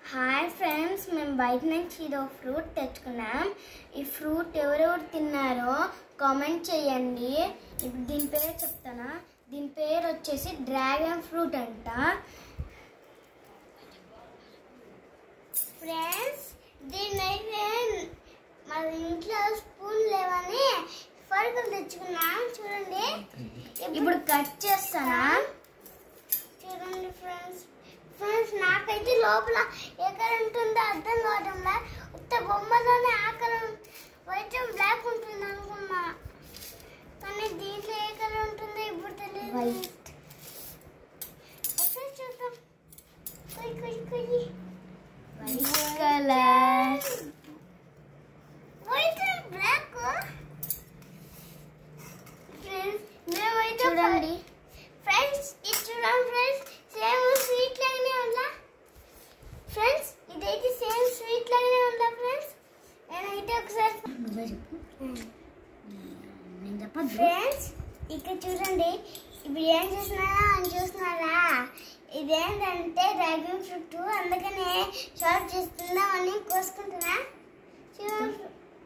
Hi friends మేము బయట నుంచి ఇదో ఫ్రూట్ తెచ్చుకున్నాం ఈ ఫ్రూట్ ఎవరెవరు తిన్నారో కామెంట్ చేయండి ఇప్పుడు దీని పేరు చెప్తానా దీని పేరు వచ్చేసి డ్రాగన్ ఫ్రూట్ అంట ఫ్రెండ్స్ దీన్నైతే మన ఇంట్లో స్పూన్ లేవని ఫర్కులు తెచ్చుకున్నాం చూడండి ఇప్పుడు కట్ చేస్తానా చూడండి ఫ్రెండ్స్ ఫ్రెండ్స్ నాకైతే లోపల ఎక్కడ ఉంటుందో అర్థం కావడంలా ఉత్త బొమ్మలోనే ఆకలి వైట్ అండ్ బ్లాక్ ఉంటుంది అనుకున్నా కానీ దీంట్లో ఏ కలర్ ఉంటుందో ఇప్పుడు తెలియదు వైట్ ఒకసారి చూద్దాం కొయ్ కొయ్ కొయ్ white colour white and black friends మేమైతే చూడండి ఫ్రెండ్స్ ఇది చూడండి ఫ్రెండ్స్ సేమ్ స్వీట్ లాగానే ఉందా ఫ్రెండ్స్ ఇదైతే సేమ్ స్వీట్ లాగానే ఉందా ఫ్రెండ్స్ నేనైతే ఒకసారి ఫ్రెండ్స్ ఇక్కడ చూడండి ఇప్పుడు ఏం చూస్తున్నారా అని చూస్తున్నారా ఇదేంటంటే డ్రాగన్ ఫ్రూట్ అందుకనే షార్ట్ చేస్తుందామని కోసుకుంటున్నా చూడండి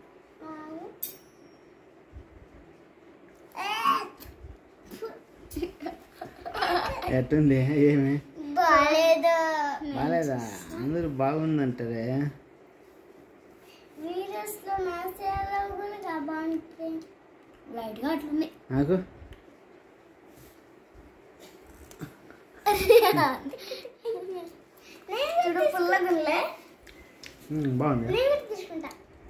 ఎట్టుంది ఏమి బాలేదు బాగాలేదా అందరూ బాగుందంటారే వీడియోస్ లో మెసేజ్లో కూడా బాగుంటుంది లైట్ గా అట్లుంది నాకు చూడు పుల్లగా ఉందిలే ఉమ్, బాగుంది నేను కూడా తీసుకుంటా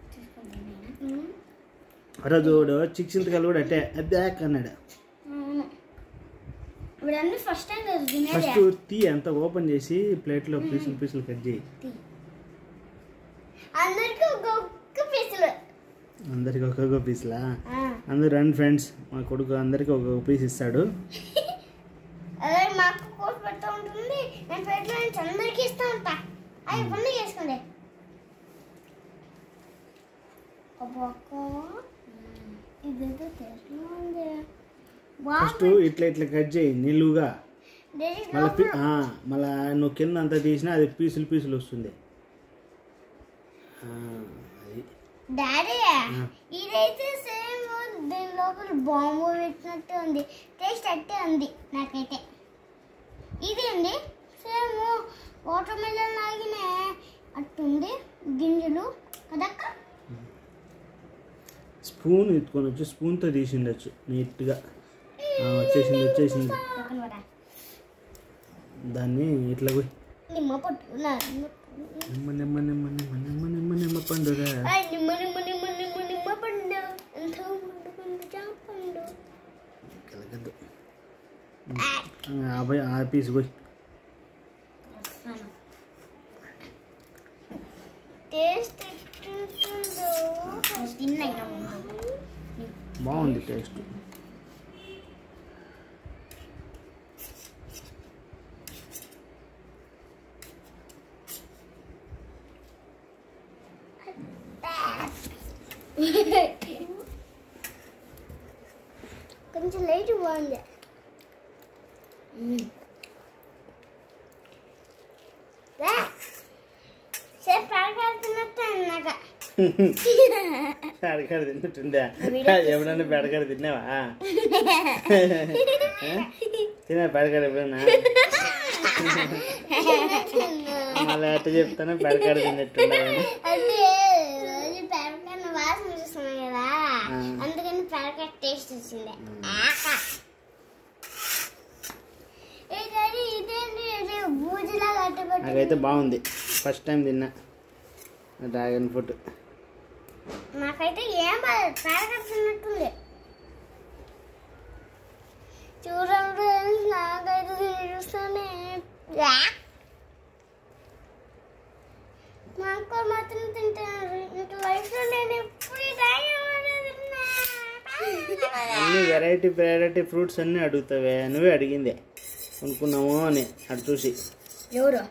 ఆ రోజు వాడు చిక్సింతకాయలు కూడా అట్టే బ్యాక్ అన్నాడు అవును. ఇప్పుడు అన్ని ఫస్ట్ టైం కదా తినేది ఫస్ట్ తీ అంతా ఓపెన్ చేసి ప్లేట్లో పీసులు పీసులు కట్ చేయి అందరికి ఒక్కొక్క పీసులు అందరికి ఒక్కొక్క పీసులా అందరు రండి ఫ్రెండ్స్ మా కొడుకు అందరికి ఒక్కొక్క పీస్ ఇస్తాడు అదే మా అక్క కోసి పెడతా ఉంటుంది నేను పెట్లో నుంచి అందరికి ఇస్తా ఉంటా అవి పండుగ చేసుకోండి అబ్బక్క ఇదేదో టేస్ట్గా ఉంది ఫస్ట్ ఇట్లా ఇట్లా కట్ చేయి నిలువుగా డాడీ మళ్ళీ పీ ఆ, మళ్ళా నువ్వు కింద అంతా తీసినా అది పీసులు పీసులు వస్తుంది ఆ, అది డాడీ ఇదైతే సేమ్ దీని లోపల బాంబు పెట్టినట్టు ఉంది టేస్ట్ అట్టే ఉంది నాకైతే ఇది అండి సేమ్ వాటర్ మెలన్ లాగినే అట్టుంది గింజలు కదక్క స్పూన్ ఎత్తుకొని వచ్చి స్పూన్తో తీసి ఉండొచ్చు నీట్గా ఆ, వచ్చేసింది వచ్చేసింది పక్కన పడా. దాన్ని ఇట్లా పోయి నిమ్మ పట్టు నా నిమ్మ నిమ్మ నిమ్మ నిమ్మ నిమ్మ నిమ్మ నిమ్మ నిమ్మ పండుగ ఆ, నిమ్మ నిమ్మ నిమ్మ నిమ్మ నిమ్మ పండు ఎంతో పండు పండు జాపండు కలగద్దు ఆ పోయి ఆ పీస్ పోయి టేస్ట్ ఎట్టుంటుందో తిన్నైనా బాగుంది టేస్ట్ కొంచెం లైట్ బాగుంది సేపు పడగలుగుతున్నట్టు అన్నాక పెడకాడ తిన్నట్టుందా ఎప్పుడన్నా పెడకాడ తిన్నావా తిన్నా పెడకాడ ఎప్పుడన్నా మళ్ళీ ఎట్ట చెప్తాను పెడకాడ తిన్నట్టుండే అంటే రోజు పెరగన్న వాసన చూస్తున్నాం కదా ఆ. అందుకని పెరగ టేస్ట్ వచ్చింది ఏ డాడీ ఇదేంటి ఇది బూజులా కట్టబట్టి నాకైతే బాగుంది ఫస్ట్ టైం తిన్నా డ్రాగన్ ఫ్రూట్ నాకైతే ఏం బాలేదు పెరగట్టున్నట్టుంది చూడండి friends, నాకైతే దీన్ని చూస్తూనే యాక్. మా అక్క మాత్రం తింటున్నారు ఇంక లైఫ్లో నేను ఎప్పుడు తిన్నా అన్ని వెరైటీ వెరైటీ ఫ్రూట్స్ అన్నీ అడుగుతావే నువ్వే అడిగిందే కొనుక్కున్నాము అని అటు చూసి ఎవరు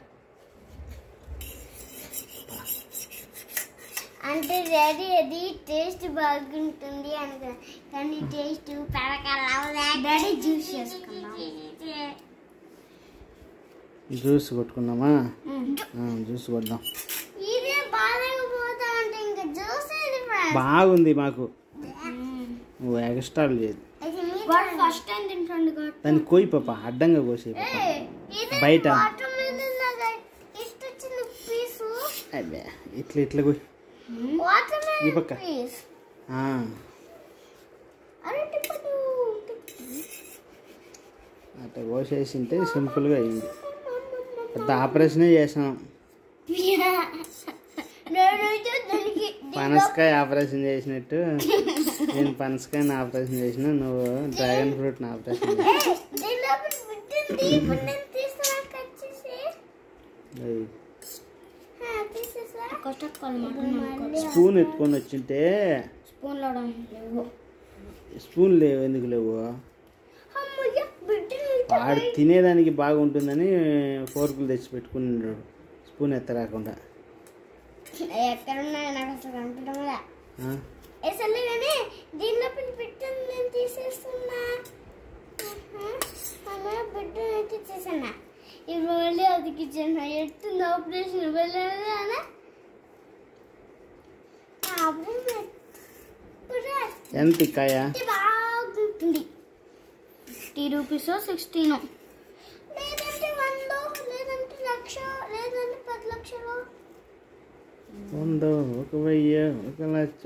అంటే డాడీ అది టేస్ట్ బాగుంటుంది అనుకున్నా కానీ టేస్ట్ పెరకాల డాడీ జ్యూస్ చేసుకున్నాం జ్యూస్ కొట్టుకుందామా ఆ, జ్యూస్ కొడదాం ఇదే బాగాలేకపోతా అంటే ఇంకా జ్యూస్ ఇది ఫ్రెండ్స్ బాగుంది మాకు నువ్వు ఎక్స్ట్రాలు చేయదు వాడు ఫస్ట్ టైం తింటాడు కాబట్టి దాన్ని కోయి పాప అడ్డంగా కోసే పాప బయట. వాటర్ మిలన్ లాగా ఇష్ట చిన్న పీసు అబ్బే ఇట్లా ఇట్లా కోయి వాటర్ ఈ మిలన్ పక్క. పీస్ ఆ, అరే టిప్పదు అట్లా కోసేసింటే సింపుల్గా అయింది పెద్ద ఆపరేషనే చేసాం నేనైతే దానికి పనసకాయ ఆపరేషన్ చేసినట్టు నేను పనసకాయని ఆపరేషన్ చేసిన నువ్వు డ్రాగన్ ఫ్రూట్ని ఆపరేషన్ చేసావు. దీనిలో పుట్టింది ఇప్పుడు నేను తీస్తున్నా కట్ చేసి ఏయ్, ఆ, తీసేసా స్పూన్ ఎత్తుకొని వచ్చింటే స్పూన్లో లేవు స్పూన్ లేవు ఎందుకు లేవు అమ్మయ్య బిడ్డలు వాడు తినేదానికి బాగుంటుందని ఫోర్కులు తెచ్చి పెట్టుకున్నాడు స్పూన్ ఎత్తరాకుండా ఎక్కడున్నాయి నాకు అసలు కనపడడం లే. ఆ? ఏ సర్లే కానీ దీనిలో పిన్ పెట్టింది నేను తీసేస్తున్నా ఆహా. అమ్మ బిడ్డ అయితే తీసేసన్నా ఇప్పుడు మళ్ళీ అతికిచ్చాను ఎట్టుంది ఆపరేషన్ వెళ్ళాను ఆపరేషన్ ఎప్పుడు ఎంత ఈ కాయ ఇది బాగుంటుంది ఫిఫ్టీ రూపీస్ సిక్స్టీన్ లేదంటే వంద లేదంటే లక్ష లేదంటే పది లక్షలు వందో ఒక వెయ్యి ఒక లక్ష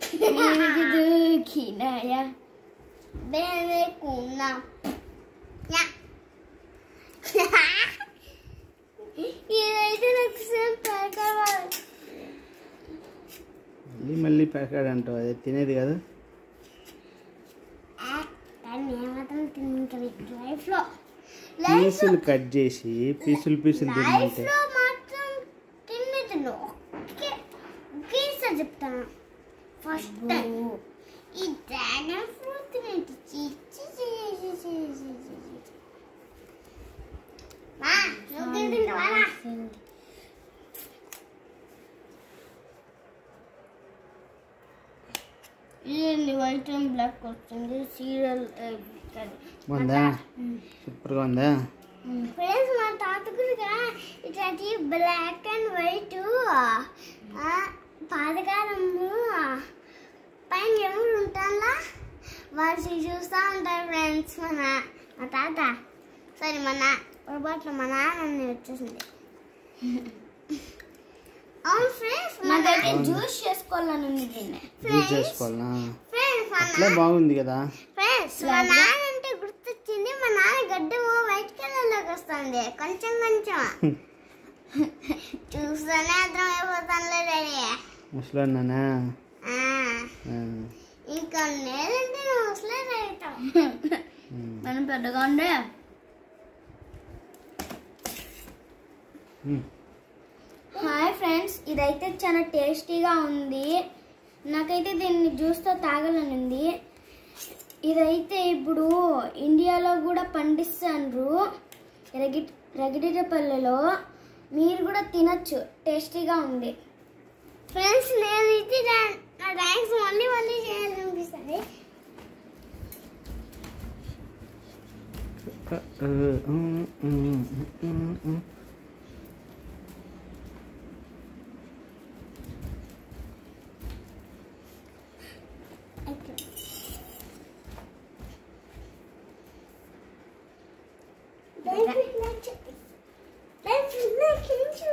దూకినాయా బేకున్నా ఇదైతే నాకు సేమ్ ప్యాకెట్ మళ్ళీ మళ్ళీ ప్యాకెట్ అంటావు అదే తినేది కదా కానీ ఏమాత్రం తింటుంది లైఫ్లో పీసులు కట్ చేసి పీసులు పీసులు తినమంటే లైఫ్లో మాత్రం తిన్నది ఒకే ఒకేసారి చెప్తాను ఫస్ట్ టైం ఈ డ్రాగన్ ఫ్రూట్ తినేది చి చి చి చి చి చి చి చి. మా నువ్వు తింటావా ఇది వైట్ అండ్ బ్లాక్ వస్తుంది సీరియల్ ఉందా సూపర్గా ఉందా ఫ్రెండ్స్ మా తాతకుడుగా ఇట్లాంటి బ్లాక్ అండ్ వైట్ పాతకాలము పైన ఎవరు ఉంటారా వాళ్ళు చూస్తూ ఉంటారు ఫ్రెండ్స్ మన మా తాత సరే మన పొరపాట్లో మా నాన్న వచ్చేసింది అవును ఫ్రెండ్స్ నాకైతే జ్యూస్ చేసుకోవాలని ఉంది దీన్ని జ్యూస్ చేసుకోవాలా ఫ్రెండ్స్ అట్లే బాగుంది కదా ఫ్రెండ్స్ మా నాన్న అంటే గుర్తొచ్చింది మా నాన్న గడ్డము వైట్ కలర్ లోకి వస్తుంది కొంచెం కొంచెం చూస్తూనే అర్థం అయిపోతాను డాడీ ముసలోన్నానా ఆ, ఆ, ఇంకా లేదంటే నువ్వు అసలే రైతావు ఉమ్. మనం పెద్దగా ఉండే ఉమ్. హాయ్ ఫ్రెండ్స్ ఇదైతే చాలా టేస్టీగా ఉంది నాకైతే దీన్ని జ్యూస్తో తాగాలని ఉంది ఇదైతే ఇప్పుడు ఇండియాలో కూడా పండిస్తారు రగి రగిడిపల్లెలో మీరు కూడా తినచ్చు టేస్టీగా ఉంది ఫ్రెండ్స్ నేను ఇది నా థ్యాంక్స్ మళ్ళీ మళ్ళీ చేయాలనిపిస్తుంది ఆ, ఉమ్, ఉమ్, ఉమ్, ఉమ్. Thank you.